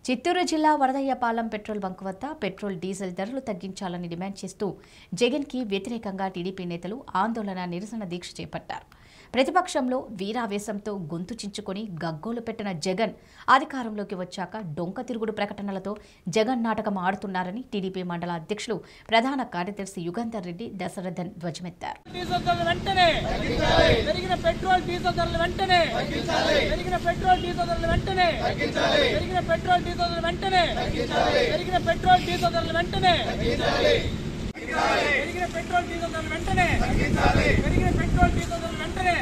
చిత్తూరు జిల్లా Varadaiahpalem petrol bunk వద్ద petrol diesel ధరలు తగ్గించాలని డిమాండ్ చేస్తూ జగన్కి వ్యతిరేకంగా టీడీపీ నేతలు ఆందోళన నిరసన దీక్ష చేపట్టారు ప్రతిపక్షంలో వీరావేశంతో గొంతు చించుకొని గగ్గోలు పెట్టిన జగన్ అధికారంలోకి వచ్చాక డొంక తిరుగుడు ప్రకటనలతో జగన్ నాటకం ఆడుతున్నారని టీడీపీ మండల అధ్యక్షులు ప్రధాన కార్యదర్శి యుగంధర్ రెడ్డి దశరథన్ ధ్వజమెత్తారు డీజిల్ ధరలు వెంటనే పెరిగిన పెట్రోల్ డీజిల్ ధరలు వెంటనే పెరిగిన పెట్రోల్ డీజిల్ ధరలు వెంటనే పెరిగిన పెట్రోల్ డీజిల్ ధరలు వెంటనే పెరిగిన పెట్రోల్ డీజిల్ ధరలు వెంటనే పెరిగిన పెట్రోల్ డీజిల్ ధరలు వెంటనే పెరిగిన పెట్రోల్ డీజిల్ ధరలు వెంటనే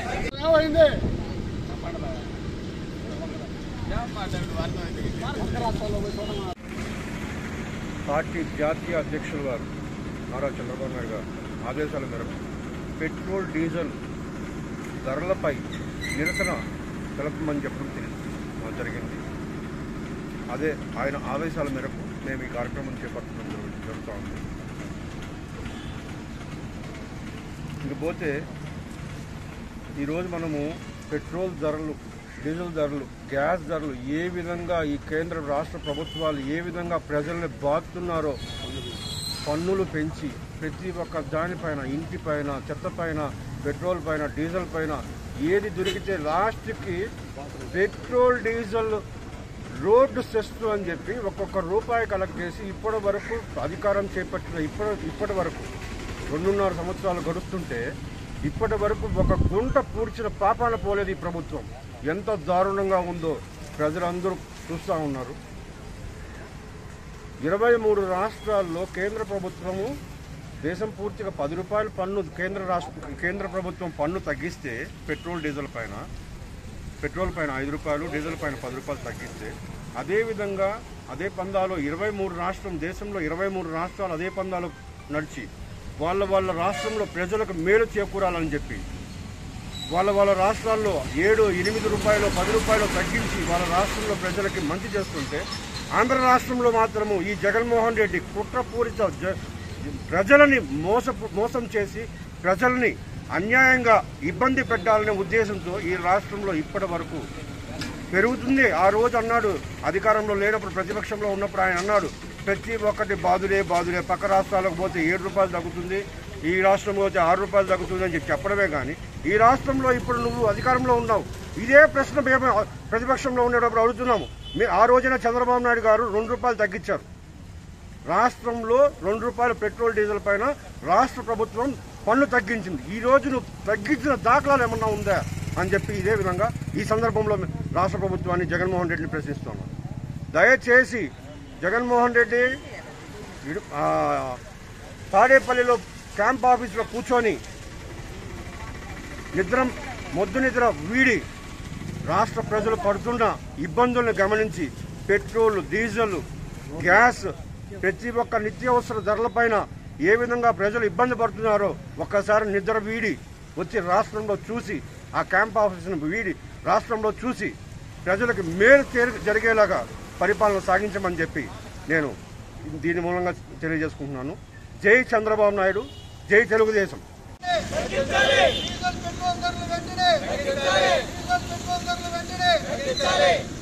పార్టీ జాతీయ అధ్యక్షులు గారు నారా చంద్రబాబు నాయుడు గారు ఆదేశాల మేరకు పెట్రోల్ డీజిల్ ధరలపై నిరసన తెలపమని చెప్పడం తెలియదు మాకు జరిగింది అదే ఆయన ఆదేశాల మేరకు మేము ఈ కార్యక్రమం చేపట్టడం జరుగు- జరుగుతూ ఉంది ఇకపోతే ఈరోజు మనము పెట్రోల్ ధరలు డీజిల్ ధరలు గ్యాస్ ధరలు ఏ విధంగా ఈ కేంద్ర రాష్ట్ర ప్రభుత్వాలు ఏ విధంగా ప్రజల్ని బాదుతున్నారో పన్నులు పెంచి ప్రతి ఒక్క దానిపైన ఇంటి పైన చెత్త పైన పెట్రోల్ పైన డీజిల్ పైన ఏది దొరికితే లాస్ట్కి పెట్రోల్ డీజిల్ రోడ్డు సెస్టు అని చెప్పి ఒక్కొక్క రూపాయి కలెక్ట్ చేసి ఇప్పటి వరకు అధికారం చేపట్టిన ఇప్పటి ఇప్పటి వరకు రెండున్నర సంవత్సరాలు గడుస్తుంటే ఇప్పటి వరకు ఒక గుంట పూడ్చిన పాపాన పోలేదు ఈ ప్రభుత్వం ఎంత దారుణంగా ఉందో ప్రజలందరూ చూస్తూ ఉన్నారు ఇరవై మూడు రాష్ట్రాల్లో కేంద్ర ప్రభుత్వము దేశం పూర్తిగా పది రూపాయల పన్ను కేంద్ర రాష్ట్ర కేంద్ర ప్రభుత్వం పన్ను తగ్గిస్తే పెట్రోల్ డీజిల్ పైన పెట్రోల్ పైన ఐదు రూపాయలు డీజిల్ పైన పది రూపాయలు తగ్గిస్తే అదేవిధంగా అదే పందాలో ఇరవై మూడు రాష్ట్రం దేశంలో ఇరవై మూడు రాష్ట్రాలు అదే పందాలు నడిచి వాళ్ళ వాళ్ళ రాష్ట్రంలో ప్రజలకు మేలు చేకూరాలని చెప్పి వాళ్ళ వాళ్ళ రాష్ట్రాల్లో ఏడు ఎనిమిది రూపాయలు పది రూపాయలు తగ్గించి వాళ్ళ రాష్ట్రంలో ప్రజలకి మంచి చేస్తుంటే ఆంధ్ర రాష్ట్రంలో మాత్రము ఈ జగన్మోహన్ రెడ్డి కుట్రపూరిత జ- ప్రజలని మోస మోసం చేసి ప్రజల్ని అన్యాయంగా ఇబ్బంది పెట్టాలనే ఉద్దేశంతో ఈ రాష్ట్రంలో ఇప్పటి వరకు పెరుగుతుంది ఆ రోజు అన్నాడు అధికారంలో లేనప్పుడు ప్రతిపక్షంలో ఉన్నప్పుడు ఆయన అన్నాడు ప్రతి ఒక్కటి బాధులే బాధులే పక్క రాష్ట్రాలకు పోతే ఏడు రూపాయలు తగ్గుతుంది ఈ రాష్ట్రంలో పోతే ఆరు రూపాయలు తగ్గుతుంది అని చెప్పి చెప్పడమే కానీ ఈ రాష్ట్రంలో ఇప్పుడు నువ్వు అధికారంలో ఉన్నావు ఇదే ప్రశ్న మేము ప్రతిపక్షంలో ఉండేటప్పుడు అడుగుతున్నాము మీరు ఆ రోజున చంద్రబాబు నాయుడు గారు రెండు రూపాయలు తగ్గించారు రాష్ట్రంలో రెండు రూపాయల పెట్రోల్ డీజిల్ పైన రాష్ట్ర ప్రభుత్వం పన్ను తగ్గించింది ఈ రోజు నువ్వు తగ్గించిన దాఖలాలు ఏమన్నా ఉందా అని చెప్పి ఇదే విధంగా ఈ సందర్భంలో రాష్ట్ర ప్రభుత్వాన్ని జగన్మోహన్ రెడ్డిని ప్రశ్నిస్తున్నాం దయచేసి జగన్మోహన్ రెడ్డి ఇడు- ఆ, తాడేపల్లిలో క్యాంప్ ఆఫీసులో కూర్చొని నిద్ర మొద్దు నిద్ర వీడి రాష్ట్ర ప్రజలు పడుతున్న ఇబ్బందులను గమనించి పెట్రోల్ డీజిల్ గ్యాస్ ప్రతి ఒక్క నిత్యావసర ధరలపైన ఏ విధంగా ప్రజలు ఇబ్బంది పడుతున్నారో ఒక్కసారి నిద్ర వీడి వచ్చి రాష్ట్రంలో చూసి ఆ క్యాంప్ ఆఫీసును వీడి రాష్ట్రంలో చూసి ప్రజలకు మేలు తేరు జరిగేలాగా పరిపాలన సాగించమని చెప్పి నేను దీని మూలంగా తెలియజేసుకుంటున్నాను జై చంద్రబాబు నాయుడు జై తెలుగుదేశం డీజిల్ పెట్రోల్ ధరలు వెంటనే డీజిల్ పెట్రోల్ ధరలు వెంటనే